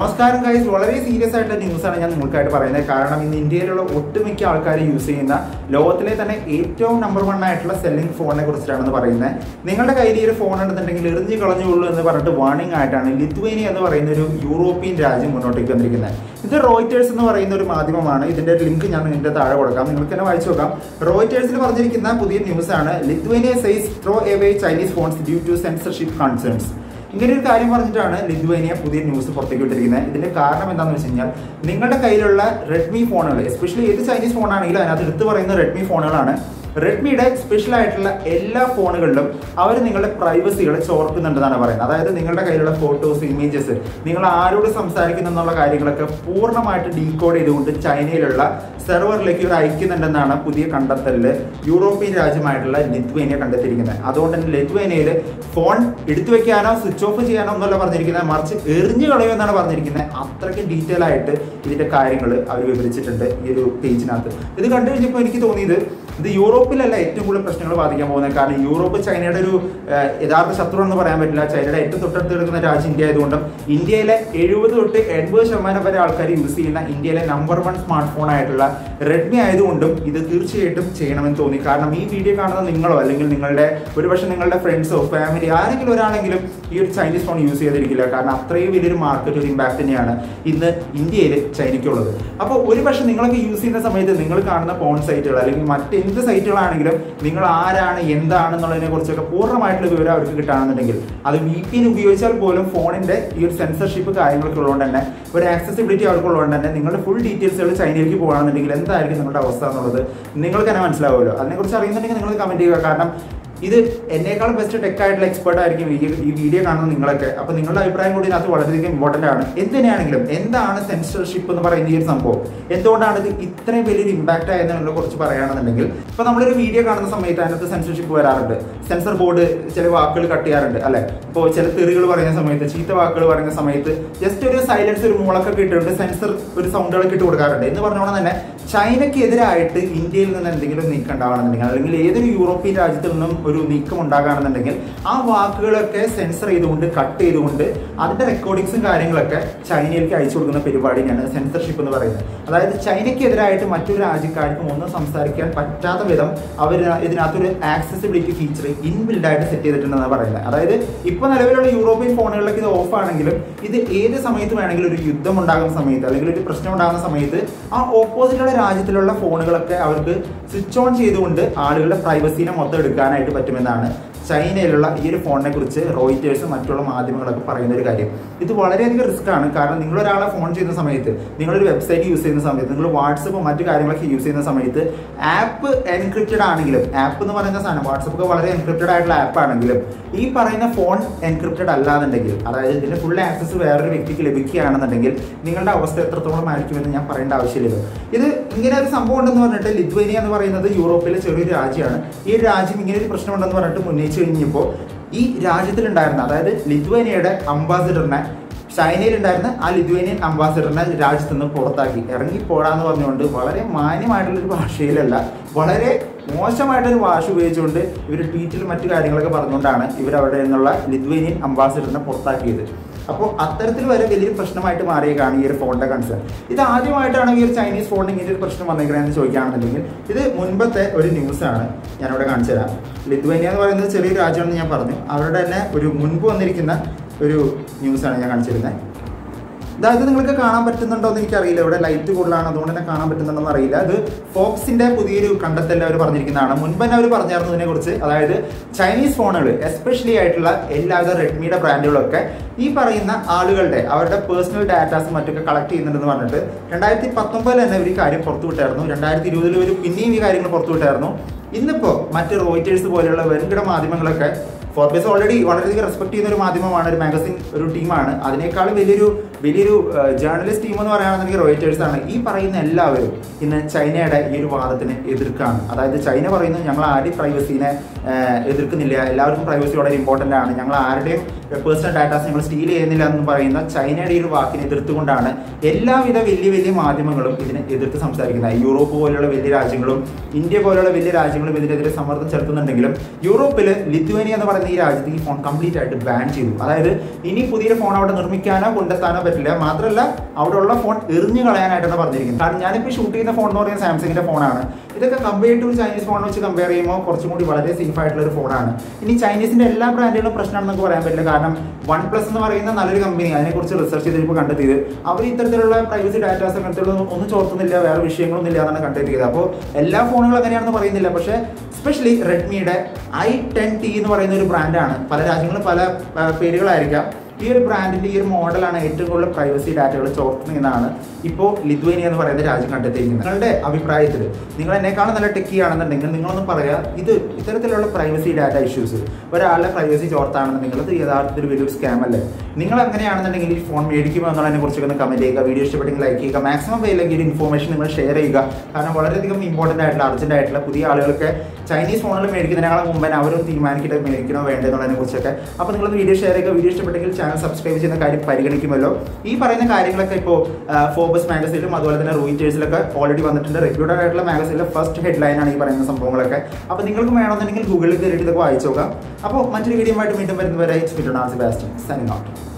നമസ്കാരം ഗൈസ് വളരെ സീരിയസ് ആയിട്ടുള്ള ന്യൂസാണ് ഞാൻ നിങ്ങൾക്കായിട്ട് പറയുന്നത് കാരണം ഇന്ന് ഇന്ത്യയിലുള്ള ഒട്ടുമിക്ക ആൾക്കാർ യൂസ് ചെയ്യുന്ന ലോകത്തിലെ തന്നെ ഏറ്റവും നമ്പർ വൺ ആയിട്ടുള്ള സെല്ലിംഗ് ഫോണിനെ കുറിച്ചിട്ടാണെന്ന് പറയുന്നത് നിങ്ങളുടെ കയ്യിൽ ഈ ഒരു ഫോൺ ഉണ്ടെന്നുണ്ടെങ്കിൽ എറിഞ്ഞു കളഞ്ഞുള്ളൂ എന്ന് പറഞ്ഞിട്ട് വാർണിംഗ് ആയിട്ടാണ് ലിത്വേനിയ എന്ന് പറയുന്ന ഒരു യൂറോപ്യൻ രാജ്യം മുന്നോട്ടേക്ക് വന്നിരിക്കുന്നത് ഇത് റോയിറ്റേഴ്സ് എന്ന് പറയുന്ന ഒരു മാധ്യമമാണ് ഇതിന്റെ ലിങ്ക് ഞാൻ നിങ്ങളുടെ താഴെ കൊടുക്കാം നിങ്ങൾക്ക് തന്നെ വായിച്ചു നോക്കാം റോയിറ്റേഴ്സിൽ പറഞ്ഞിരിക്കുന്ന പുതിയ ന്യൂസ് ആണ് Lithuania says throw away Chinese phones due to censorship concerns ഇങ്ങനെ ഒരു കാര്യം പറഞ്ഞിട്ടാണ് ലിത്വേനിയ പുതിയ ന്യൂസ് പുറത്തേക്ക് വിട്ടിരിക്കുന്നത് ഇതിന്റെ കാരണം എന്താണെന്ന് വെച്ച് കഴിഞ്ഞാൽ നിങ്ങളുടെ കയ്യിലുള്ള റെഡ്മി ഫോണുകൾ എസ്പെഷ്യലി ഏത് ചൈനീസ് ഫോണാണെങ്കിലും അതിനകത്ത് എടുത്തു പറയുന്ന റെഡ്മി ഫോണുകളാണ് റെഡ്മിയുടെ സ്പെഷ്യൽ ആയിട്ടുള്ള എല്ലാ ഫോണുകളിലും അവർ നിങ്ങളുടെ പ്രൈവസികളെ ചോർക്കുന്നുണ്ടെന്നാണ് പറയുന്നത് അതായത് നിങ്ങളുടെ കയ്യിലുള്ള ഫോട്ടോസ് ഇമേജസ് നിങ്ങൾ ആരോട് സംസാരിക്കുന്നു എന്നുള്ള കാര്യങ്ങളൊക്കെ പൂർണ്ണമായിട്ട് ഡീകോഡ് ചെയ്തുകൊണ്ട് ചൈനയിലുള്ള സെർവറിലേക്ക് ഇവർ അയക്കുന്നുണ്ടെന്നാണ് പുതിയ കണ്ടെത്തലിൽ യൂറോപ്യൻ രാജ്യമായിട്ടുള്ള ലിത്വേനിയ കണ്ടെത്തിയിരിക്കുന്നത് അതുകൊണ്ട് തന്നെ ലിത്വേനിയയിൽ ഫോൺ എടുത്തു വെക്കാനോ സ്വിച്ച് ഓഫ് ചെയ്യാനോ ഒന്നല്ല പറഞ്ഞിരിക്കുന്നത് മറിച്ച് എറിഞ്ഞു കളയുമെന്നാണ് പറഞ്ഞിരിക്കുന്നത് അത്രയ്ക്ക് ഡീറ്റെയിൽ ആയിട്ട് ഇതിന്റെ കാര്യങ്ങൾ അവർ വിവരിച്ചിട്ടുണ്ട് ഈ ഒരു പേജിനകത്ത് ഇത് കണ്ടു കഴിഞ്ഞപ്പോൾ എനിക്ക് തോന്നിയത് ഇത് യൂറോപ്പിലല്ല ഏറ്റവും കൂടുതൽ പ്രശ്നങ്ങൾ ബാധിക്കാൻ പോകുന്നത് കാരണം യൂറോപ്പ് ചൈനയുടെ ഒരു ഏഹ്, യഥാർത്ഥ ശത്രു എന്ന് പറയാൻ പറ്റില്ല ചൈനയുടെ ഏറ്റവും തൊട്ടടുത്ത് കിടക്കുന്ന രാജ്യം ഇന്ത്യ ആയതുകൊണ്ടും ഇന്ത്യയിലെ എഴുപത് തൊട്ട് എൺപത് ശതമാനം വരെ ആൾക്കാർ യൂസ് ചെയ്യുന്ന ഇന്ത്യയിലെ നമ്പർ വൺ സ്മാർട്ട് ഫോൺ ആയിട്ടുള്ള റെഡ്മി ആയതുകൊണ്ടും ഇത് തീർച്ചയായിട്ടും ചെയ്യണമെന്ന് തോന്നി കാരണം ഈ വീഡിയോ കാണുന്ന നിങ്ങളോ അല്ലെങ്കിൽ നിങ്ങളുടെ ഒരുപക്ഷെ നിങ്ങളുടെ ഫ്രണ്ട്സോ ഫാമിലി ആരെങ്കിലും ഒരാളെങ്കിലും ഈ ഒരു ചൈനീസ് ഫോൺ യൂസ് ചെയ്തിരിക്കില്ല കാരണം അത്രയും വലിയൊരു മാർക്കറ്റ് ഒരു ഇമ്പാക്ട് തന്നെയാണ് ഇന്ന് ഇന്ത്യയിൽ ചൈനയ്ക്കുള്ളത് അപ്പോൾ ഒരുപക്ഷെ നിങ്ങളൊക്കെ യൂസ് ചെയ്യുന്ന സമയത്ത് നിങ്ങൾ കാണുന്ന ഫോൺ സൈറ്റുകൾ അല്ലെങ്കിൽ മറ്റെന്ത് സൈറ്റുകളാണെങ്കിലും നിങ്ങൾ ആരാണ് എന്താണെന്നുള്ളതിനെ കുറിച്ചൊക്കെ പൂർണ്ണമായിട്ടുള്ള വിവരം അവർക്ക് കിട്ടുകയാണെന്നുണ്ടെങ്കിൽ അത് വി പി എൻ ഉപയോഗിച്ചാൽ പോലും ഫോണിന്റെ ഈ ഒരു സെൻസർഷിപ്പ് കാര്യങ്ങളൊക്കെ ഉള്ളതുകൊണ്ട് തന്നെ ഒരു ആക്സസിബിലിറ്റി അവർക്കുള്ളതുകൊണ്ട് തന്നെ നിങ്ങളുടെ ഫുൾ ഡീറ്റെയിൽസുകൾ ചൈനയിലേക്ക് പോകുകയാണെന്നുണ്ടെങ്കിൽ എന്തായിരിക്കും നിങ്ങളുടെ അവസ്ഥ എന്നുള്ളത് നിങ്ങൾക്ക് തന്നെ മനസ്സിലാവുമല്ലോ അതിനെക്കുറിച്ച് അറിയുന്നുണ്ടെങ്കിൽ നിങ്ങൾ കമന്റ് ചെയ്യുക കാരണം ഇത് എന്നേക്കാളും ബെസ്റ്റ് ടെക് ആയിട്ടുള്ള എക്സ്പേർട്ട് ആയിരിക്കും ഈ ഈ വീഡിയോ കാണുന്ന നിങ്ങളൊക്കെ അപ്പൊ നിങ്ങളുടെ അഭിപ്രായം കൂടി ഇതിനകത്ത് വളരെയധികം ഇമ്പോർട്ടന്റ് ആണ് എന്തിനാണെങ്കിലും എന്താണ് സെൻസർഷിപ്പ് എന്ന് പറയുന്ന ഈ ഒരു സംഭവം എന്തുകൊണ്ടാണ് ഇത് ഇത്രയും വലിയൊരു ഇമ്പാക്ട് ആയതിനെ കുറിച്ച് പറയുകയാണെന്നുണ്ടെങ്കിൽ ഇപ്പൊ നമ്മളൊരു വീഡിയോ കാണുന്ന സമയത്ത് അതിനകത്ത് സെൻസർഷിപ്പ് വരാറുണ്ട് സെൻസർ ബോർഡ് ചില വാക്കുകൾ കട്ട് ചെയ്യാറുണ്ട് അല്ലെ ഇപ്പോൾ ചില തെറികൾ പറയുന്ന സമയത്ത് ചീത്ത വാക്കുകൾ പറയുന്ന സമയത്ത് ജസ്റ്റ് ഒരു സൈലൻസ് ഒരു മുളക്കൊക്കെ ഇട്ടിട്ടുണ്ട് സെൻസർ ഒരു സൗണ്ടുകളൊക്കെ ഇട്ട് കൊടുക്കാറുണ്ട് എന്ന് പറഞ്ഞോണം തന്നെ ചൈനയ്ക്കെതിരായിട്ട് ഇന്ത്യയിൽ നിന്ന് എന്തെങ്കിലും നീക്കം ഉണ്ടാവണമെന്നുണ്ടെങ്കിൽ അല്ലെങ്കിൽ ഏതൊരു യൂറോപ്യൻ രാജ്യത്തിൽ നിന്നും ഒരു നീക്കം ഉണ്ടാകുകയാണെന്നുണ്ടെങ്കിൽ ആ വാക്കുകളൊക്കെ സെൻസർ ചെയ്തുകൊണ്ട് കട്ട് ചെയ്തുകൊണ്ട് അതിന്റെ റെക്കോർഡിങ്സും കാര്യങ്ങളൊക്കെ ചൈനയിലേക്ക് അയച്ചു കൊടുക്കുന്ന പരിപാടിയാണ് സെൻസർഷിപ്പ് എന്ന് പറയുന്നത് അതായത് ചൈനയ്ക്കെതിരായിട്ട് മറ്റൊരു രാജ്യക്കാർക്കും ഒന്നും സംസാരിക്കാൻ പറ്റാത്ത വിധം അവർ ഇതിനകത്തൊരു ആക്സസിബിലിറ്റി ഫീച്ചർ ഇൻബിൽഡ് ആയിട്ട് സെറ്റ് ചെയ്തിട്ടുണ്ടെന്നാണ് പറയുന്നത് അതായത് ഇപ്പൊ നിലവിലുള്ള യൂറോപ്യൻ ഫോണുകളിലൊക്കെ ഇത് ഓഫ് ആണെങ്കിലും ഇത് ഏത് സമയത്ത് വേണമെങ്കിലും ഒരു യുദ്ധം ഉണ്ടാകുന്ന സമയത്ത് അല്ലെങ്കിൽ ഒരു പ്രശ്നം ഉണ്ടാകുന്ന സമയത്ത് ആ ഓപ്പോസിറ്റുള്ള രാജ്യത്തിലുള്ള ഫോണുകളൊക്കെ അവർക്ക് സ്വിച്ച് ഓൺ ചെയ്തുകൊണ്ട് ആളുകളുടെ പ്രൈവസീനെ മൊത്തം എടുക്കാനായിട്ട് പറ്റുമെന്നാണ് ചൈനയിലുള്ള ഈ ഒരു ഫോണിനെ കുറിച്ച് റോയിറ്റേഴ്സും മറ്റുള്ള മാധ്യമങ്ങളൊക്കെ പറയുന്ന ഒരു കാര്യം ഇത് വളരെയധികം റിസ്ക് ആണ് കാരണം നിങ്ങൾ ഒരാളെ ഫോൺ ചെയ്യുന്ന സമയത്ത് നിങ്ങളൊരു വെബ്സൈറ്റ് യൂസ് ചെയ്യുന്ന സമയത്ത് നിങ്ങൾ വാട്സപ്പ് മറ്റു കാര്യങ്ങളൊക്കെ യൂസ് ചെയ്യുന്ന സമയത്ത് ആപ്പ് എൻക്രിപ്റ്റഡ് ആണെങ്കിലും ആപ്പ് എന്ന് പറയുന്ന സാധനം വാട്സപ്പ് ഒക്കെ വളരെ എൻക്രിപ്റ്റഡ് ആയിട്ടുള്ള ആപ്പ് ആണെങ്കിലും ഈ പറയുന്ന ഫോൺ എൻക്രിപ്റ്റഡ് അല്ലാന്നുണ്ടെങ്കിൽ അതായത് ഇതിന്റെ ഫുൾ ആക്സസ് വേറൊരു വ്യക്തിക്ക് ലഭിക്കുകയാണെന്നുണ്ടെങ്കിൽ നിങ്ങളുടെ അവസ്ഥ എത്രത്തോളം ആയിരിക്കുമെന്ന് ഞാൻ പറയേണ്ട ആവശ്യമില്ലല്ലോ ഇത് ഇങ്ങനെ ഒരു സംഭവം ഉണ്ടെന്ന് പറഞ്ഞിട്ട് ലിത്വേനിയ എന്ന് പറയുന്നത് യൂറോപ്പിലെ ചെറിയൊരു രാജ്യമാണ് ഈ ഒരു രാജ്യം ഇങ്ങനെ ഒരു പ്രശ്നം ഉണ്ടെന്ന് പറഞ്ഞിട്ട് ഉന്നയിച്ചു കഴിഞ്ഞപ്പോൾ ഈ രാജ്യത്തിലുണ്ടായിരുന്ന അതായത് ലിത്വേനിയയുടെ അംബാസിഡറിനെ ചൈനയിലുണ്ടായിരുന്ന ആ ലിത്വേനിയൻ അംബാസിഡറിനെ രാജ്യത്ത് നിന്ന് പുറത്താക്കി ഇറങ്ങി പോടാന്ന് പറഞ്ഞുകൊണ്ട് വളരെ മാന്യമായിട്ടുള്ളൊരു ഭാഷയിലല്ല വളരെ മോശമായിട്ടൊരു ഭാഷ ഉപയോഗിച്ചുകൊണ്ട് ഇവർ ട്വീറ്റിലും മറ്റു കാര്യങ്ങളൊക്കെ പറഞ്ഞുകൊണ്ടാണ് ഇവർ അവിടെ നിന്നുള്ള ലിത്വേനിയൻ അംബാസിഡറിനെ പുറത്താക്കിയത് അപ്പോൾ അത്തരത്തിൽ വരെ വലിയൊരു പ്രശ്നമായിട്ട് മാറിയേക്കാണ് ഈ ഒരു ഫോണിന്റെ കൺസേൺ ഇത് ആദ്യമായിട്ടാണ് ഈ ഒരു ചൈനീസ് ഫോണിന് ഇങ്ങനെ ഒരു പ്രശ്നം വന്നേക്കണമെന്ന് ചോദിക്കുകയാണെന്നുണ്ടെങ്കിൽ ഇത് മുൻപത്തെ ഒരു ന്യൂസാണ് ഞാനിവിടെ കാണിച്ചു തരാം ലിത്വേനിയ എന്ന് പറയുന്നത് ചെറിയൊരു രാജ്യമാണെന്ന് ഞാൻ പറഞ്ഞു അവരുടെ തന്നെ ഒരു മുൻപ് വന്നിരിക്കുന്ന ഒരു ന്യൂസാണ് ഞാൻ കാണിച്ചിരുന്നത് അതായത് നിങ്ങൾക്ക് കാണാൻ പറ്റുന്നുണ്ടോ എന്ന് എനിക്കറിയില്ല ഇവിടെ ലൈറ്റ് കൂടുതലാണ് അതുകൊണ്ട് തന്നെ കാണാൻ പറ്റുന്നുണ്ടോ എന്ന് അറിയില്ല അത് ഫോക്സിന്റെ പുതിയൊരു കണ്ടെത്തൽ അവർ പറഞ്ഞിരിക്കുന്നതാണ് മുൻപ് തന്നെ അവർ പറഞ്ഞായിരുന്നു ഇതിനെ കുറിച്ച് അതായത് ചൈനീസ് ഫോണുകൾ എസ്പെഷ്യലി ആയിട്ടുള്ള എല്ലാവിധ റെഡ്മിയുടെ ബ്രാൻഡുകളൊക്കെ ഈ പറയുന്ന ആളുകളുടെ അവരുടെ പേഴ്സണൽ ഡാറ്റാസും മറ്റൊക്കെ കളക്ട് ചെയ്യുന്നുണ്ടെന്ന് പറഞ്ഞിട്ട് രണ്ടായിരത്തി പത്തൊമ്പതിൽ തന്നെ ഇവർ ഈ കാര്യം പുറത്തു വിട്ടായിരുന്നു രണ്ടായിരത്തി ഇരുപതിൽ ഒരു പിന്നെയും ഈ കാര്യങ്ങൾ പുറത്തു വിട്ടായിരുന്നു ഇന്നിപ്പോൾ മറ്റ് റോയിറ്റേഴ്സ് പോലെയുള്ള വൻകിട മാധ്യമങ്ങളൊക്കെ ഫോർബേസ് ഓൾറെഡി വളരെയധികം റെസ്പെക്ട് ചെയ്യുന്ന ഒരു മാധ്യമമാണ് ഒരു മാഗസിൻ ഒരു ടീമാണ് അതിനേക്കാളും വലിയൊരു വലിയൊരു ജേർണലിസ്റ്റ് ടീം എന്ന് പറയുകയാണെന്നുണ്ടെങ്കിൽ റോയിറ്റേഴ്സ് ആണ് ഈ പറയുന്ന എല്ലാവരും ഇന്ന് ചൈനയുടെ ഈ ഒരു വാദത്തിന് എതിർക്കാണ് അതായത് ചൈന പറയുന്നത് ഞങ്ങൾ ആരുടെയും പ്രൈവസീനെ എതിർക്കുന്നില്ല എല്ലാവർക്കും പ്രൈവസി വളരെ ഇമ്പോർട്ടൻ്റ് ആണ് ഞങ്ങൾ ആരുടെയും പേഴ്സണൽ ഡാറ്റാസ് ഞങ്ങൾ സ്റ്റീൽ ചെയ്യുന്നില്ല എന്ന് പറയുന്ന ചൈനയുടെ ഈ ഒരു വാക്കിനെ എതിർത്തുകൊണ്ടാണ് എല്ലാവിധ വലിയ വലിയ മാധ്യമങ്ങളും ഇതിനെ എതിർത്ത് സംസാരിക്കുന്നത് യൂറോപ്പ് പോലെയുള്ള വലിയ രാജ്യങ്ങളും ഇന്ത്യ പോലെയുള്ള വലിയ രാജ്യങ്ങളും ഇതിനെതിരെ സമ്മർദ്ദം ചെലുത്തുന്നുണ്ടെങ്കിലും യൂറോപ്പിൽ ലിത്വേനിയ എന്ന് പറയുന്ന ഈ രാജ്യത്ത് ഈ ഫോൺ കംപ്ലീറ്റ് ആയിട്ട് ബാൻ ചെയ്തു അതായത് ഇനി പുതിയ ഫോൺ അവിടെ നിർമ്മിക്കാനോ കൊണ്ടെത്താനോ പറ്റില്ല മാത്രമല്ല അവിടെ ഉള്ള ഫോൺ എറിഞ്ഞു കളയാനായിട്ടാണ് പറഞ്ഞിരിക്കുന്നത് കാരണം ഞാനിപ്പോൾ ഷൂട്ട് ചെയ്യുന്ന ഫോൺ എന്ന് പറയുന്നത് സാംസങ്ങിന്റെ ഫോണാണ് ഇതൊക്കെ കമ്പയർ ടു ചൈനീസ് ഫോൺ വെച്ച് കമ്പയർ ചെയ്യുമ്പോൾ കുറച്ചും കൂടി വളരെ സേഫ് ആയിട്ടുള്ള ഒരു ഫോണാണ് ഇനി ചൈനീസിന്റെ എല്ലാ ബ്രാൻഡുകളും പ്രശ്നമാണെന്ന് നമുക്ക് പറയാൻ പറ്റില്ല കാരണം വൺ പ്ലസ് എന്ന് പറയുന്ന നല്ലൊരു കമ്പനി അതിനെക്കുറിച്ച് റിസർച്ച് ചെയ്തപ്പോൾ കണ്ടെത്തിയത് അവർ ഇത്തരത്തിലുള്ള പ്രൈവസി ഡാറ്റാസ് അങ്ങനത്തെ ഒന്നും ചോർത്തുന്നില്ല വേറെ വിഷയങ്ങളൊന്നും ഇല്ല എന്നാണ് കണ്ടെത്തിയത് അപ്പോൾ എല്ലാ ഫോണുകളും അങ്ങനെയാണെന്ന് പറയുന്നില്ല പക്ഷേ സ്പെഷ്യലി റെഡ്മിയുടെ ഐ ടെൻ ടി എന്ന് പറയുന്ന ഒരു ബ്രാൻഡാണ് പല രാജ്യങ്ങളും പല ആ, പേരുകളായിരിക്കാം ഈ ഒരു ബ്രാൻഡിന്റെ ഈ ഒരു മോഡലാണ് ഏറ്റവും കൂടുതൽ പ്രൈവസി ഡാറ്റകൾ ചോർത്തുന്നതെന്നാണ് ഇപ്പോൾ ലിത്വേനിയ എന്ന് പറയുന്ന രാജ്യം കണ്ടെത്തിയിരിക്കുന്നത് നിങ്ങളുടെ അഭിപ്രായത്തിൽ നിങ്ങൾ എന്നെക്കാളും നല്ല ടെക്കി ആണെന്നുണ്ടെങ്കിൽ നിങ്ങളൊന്ന് പറയാ ഇത് ഇത്തരത്തിലുള്ള പ്രൈവസി ഡാറ്റ ഇഷ്യൂസ് ഒരാളുടെ പ്രൈവസി ചോർത്താണെന്നുണ്ടെങ്കിൽ അത് യഥാർത്ഥത്തിൽ വലിയൊരു സ്കാം അല്ലേ നിങ്ങൾ എങ്ങനെയാണെന്നുണ്ടെങ്കിൽ ഈ ഫോൺ മേടിക്കുമോ എന്നുള്ളതിനെ കുറിച്ചൊക്കെ ഒന്ന് കമന്റ് ചെയ്യുക വീഡിയോ ഇഷ്ടപ്പെട്ടെങ്കിൽ ലൈക്ക് ചെയ്യുക മാക്സിമം പേരിലേക്ക് ഈ ഇൻഫോർമേഷൻ നിങ്ങൾ ഷെയർ ചെയ്യുക കാരണം വളരെയധികം ഇമ്പോർട്ടൻ്റ് ആയിട്ടുള്ള അർജന്റ് ആയിട്ടുള്ള പുതിയ ആളുകൾക്ക് ചൈനീസ് ഫോണുകൾ മേടിക്കുന്നതിനേക്കാളും മുമ്പ് തന്നെ അവരും തീരുമാനിക്കട്ടെ മേടിക്കണോ വേണ്ടോ എന്നുള്ളതിനെ കുറിച്ചൊക്കെ അപ്പോൾ നിങ്ങൾ വീഡിയോ ഷെയർ ചെയ്യുക വീഡിയോ ഇഷ്ടപ്പെട്ടെങ്കിൽ ചാനൽ സബ്സ്ക്രൈബ് ചെയ്യുന്ന കാര്യം പരിഗണിക്കുമല്ലോ ഈ പറയുന്ന കാര്യങ്ങളൊക്കെ ഇപ്പോൾ ഫോബസ് മാഗസീനിലും അതുപോലെ തന്നെ റോയിറ്റേഴ്സിലൊക്കെ ഓൾറെഡി വന്നിട്ടുണ്ട് റെപ്യൂട്ടഡ് ആയിട്ടുള്ള മാഗസീനിലെ ഫസ്റ്റ് ഹെഡ്ലൈൻ ആണ് ഈ പറയുന്ന സംഭവങ്ങളൊക്കെ അപ്പോൾ നിങ്ങൾക്ക് വേണമെന്നുണ്ടെങ്കിൽ ഗൂഗിളിൽ കയറിയിട്ട് ഇതൊക്കെ വായിച്ചു നോക്കാം അപ്പോൾ മറ്റൊരു വീഡിയോ ആയിട്ട് വീണ്ടും വരുന്നവരെ ഇറ്റ്സ് ഫിറ്റോ നാൻസി ബാസ്റ്റിൻ സൈനിങ് ഔട്ട്